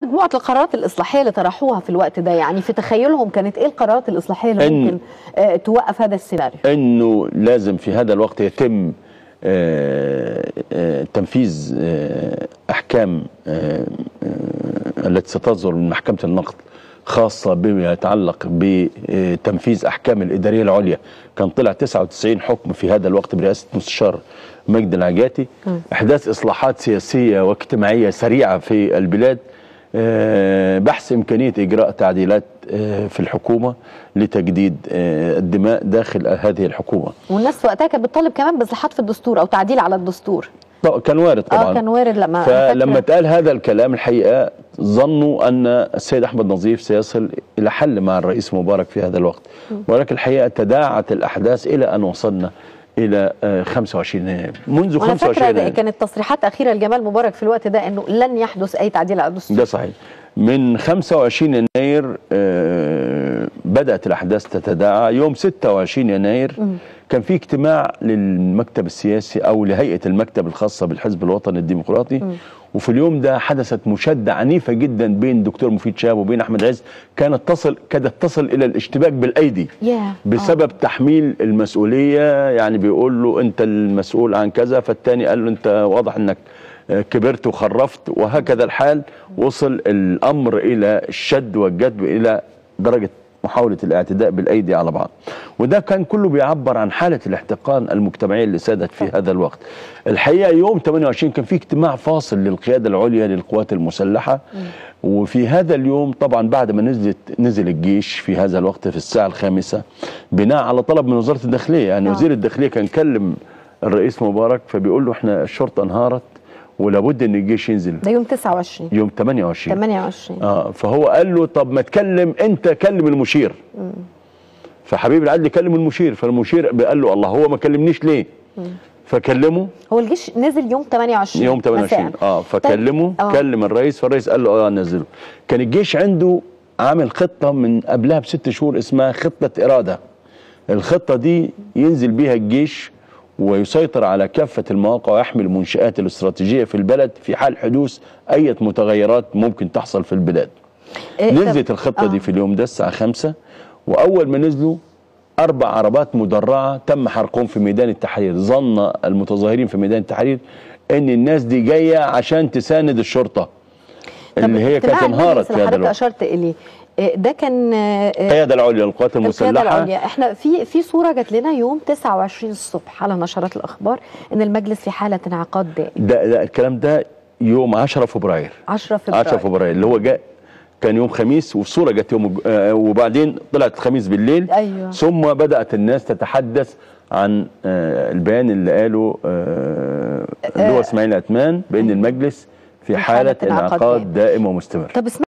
مجموعه القرارات الاصلاحيه اللي طرحوها في الوقت ده يعني في تخيلهم كانت ايه القرارات الاصلاحيه اللي إن- ممكن آه، توقف هذا السيناريو انه لازم في هذا الوقت يتم آه، آه، تنفيذ آه، احكام آه، آه، التي ستصدر من محكمه النقد خاصه بما يتعلق بتنفيذ احكام الاداريه العليا كان طلع 99 حكم في هذا الوقت برئاسه مستشار مجدي العجاتي احداث اصلاحات سياسيه واجتماعيه سريعه في البلاد آه، بحث إمكانية إجراء تعديلات آه، في الحكومة لتجديد آه، الدماء داخل هذه الحكومة والناس في وقتها كانت بتطالب كمان باصلاحات في الدستور او تعديل على الدستور طب- كان وارد طبعا اه كان وارد لما فلما فاكرة- اتقال هذا الكلام الحقيقة ظنوا أن السيد أحمد نظيف سيصل إلى حل مع الرئيس مبارك في هذا الوقت ولكن الحقيقة تداعت الأحداث إلى أن وصلنا إلى آه، 25 يناير منذ وانا 25 فاكره يناير كانت تصريحات اخيره لجمال مبارك في الوقت ده انه لن يحدث اي تعديل على الدستور ده صحيح من 25 يناير آه، بدأت الأحداث تتداعى يوم 26 يناير كان في اجتماع للمكتب السياسي أو لهيئة المكتب الخاصة بالحزب الوطني الديمقراطي وفي اليوم ده حدثت مشادة عنيفة جدا بين دكتور مفيد شاب وبين أحمد عز كانت تصل كادت تصل إلى الاشتباك بالأيدي ياه بسبب تحميل المسؤولية يعني بيقول له أنت المسؤول عن كذا فالتاني قال له أنت واضح أنك كبرت وخرفت وهكذا الحال وصل الأمر إلى الشد والجذب إلى درجة محاولة الاعتداء بالأيدي على بعض وده كان كله بيعبر عن حالة الاحتقان المجتمعي اللي سادت في هذا الوقت الحقيقة يوم 28 كان في اجتماع فاصل للقيادة العليا للقوات المسلحة وفي هذا اليوم طبعا بعد ما نزلت نزل الجيش في هذا الوقت في الساعة الخامسة بناء على طلب من وزارة الداخلية يعني آه. وزير الداخلية كان كلم الرئيس مبارك فبيقول له احنا الشرطة انهارت ولابد ان الجيش ينزل ده يوم 29 يوم 28 28 اه فهو قال له طب ما تكلم انت كلم المشير فحبيب العدل كلم المشير فالمشير قال له الله هو ما كلمنيش ليه فكلمه هو الجيش نزل يوم 28 يوم 28 مساء. اه فكلمه آه. كلم الرئيس فالرئيس قال له اه نزله كان الجيش عنده عامل خطه من قبلها بست شهور اسمها خطه اراده الخطه دي ينزل بيها الجيش ويسيطر على كافه المواقع ويحمي المنشآت الاستراتيجيه في البلد في حال حدوث اي متغيرات ممكن تحصل في البلاد إيه، طب- نزلت الخطه آه. دي في اليوم ده الساعه 5 واول ما نزلوا اربع عربات مدرعه تم حرقهم في ميدان التحرير ظن المتظاهرين في ميدان التحرير ان الناس دي جايه عشان تساند الشرطه طب اللي هي اجتماع كانت انهارت المجلس في اللي هذا حضرتك الوقت اشرت اليه إيه، ده كان آه، آه، القياده العليا للقوات القياده المسلحه العليا احنا في في صوره جات لنا يوم 29 الصبح على نشرات الاخبار ان المجلس في حاله انعقاد دائم ده, ده الكلام ده يوم 10 فبراير 10 فبراير 10 فبراير اللي هو جاء كان يوم خميس والصوره جت يوم الج- آه، وبعدين طلعت الخميس بالليل أيوة. ثم بدات الناس تتحدث عن آه، البيان اللي قاله آه، اللي هو اسماعيل عثمان بان المجلس في في حالة حاله انعقاد انعقاد دائم ومستمر طب اسمع